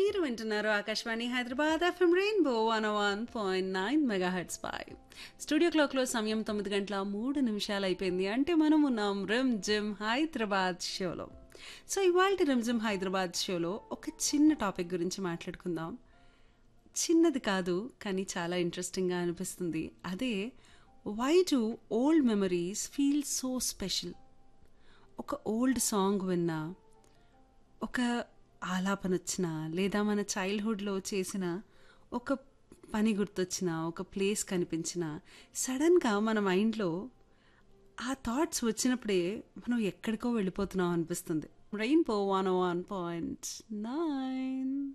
మీరు వింటున్నారు Akashvani Hyderabad FM rainbow one one point nine megahertz పై స్టూడియో క్లాక్లో సమయం తొమ్మిది గంటల మూడు నిమిషాలు అయిపోయింది అంటే మనం ఉన్నాం రిమ్ జిమ్ హైదరాబాద్ షోలో సో ఇవాళ రిమ్ జిమ్ హైదరాబాద్ షోలో ఒక చిన్న టాపిక్ గురించి మాట్లాడుకుందాం చిన్నది కాదు కానీ చాలా ఇంట్రెస్టింగ్గా అనిపిస్తుంది అదే why do old memories feel so special ఒక ఓల్డ్ సాంగ్ విన్నా ఒక ఆలాపన వచ్చినా లేదా మన చైల్డ్హుడ్లో చేసిన ఒక పని గుర్తొచ్చిన ఒక ప్లేస్ కనిపించిన సడన్గా మన మైండ్లో ఆ థాట్స్ వచ్చినప్పుడే మనం ఎక్కడికో వెళ్ళిపోతున్నాం అనిపిస్తుంది రెయిన్ పో వన్ వన్ పాయింట్ నైన్